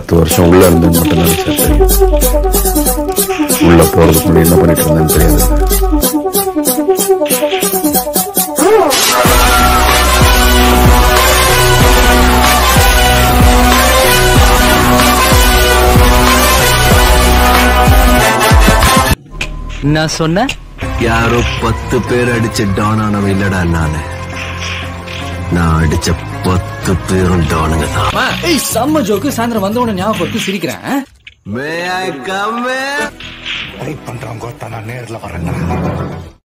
பத்து வருஷம் உள்ள இருந்து மட்டும்தான் சார் தெரியும் உள்ள போறதுக்குள்ள என்ன பண்ணிட்டு இருந்தேன்னு தெரியாது நான் சொன்ன யாரோ பத்து பேர் அடிச்ச டான் ஆனவன் இல்லடா நானு நான் அடிச்ச பத்து பேரும் டானுங்க தான் ஏய் செம்ம ஜோக்கு சாயந்தரம் வந்த உடனே ஞாபகப்படுத்தி சிரிக்கிறேன் மே ஐ கம் வெயிட் பண்றவங்க நான் நேர்ல வரேன்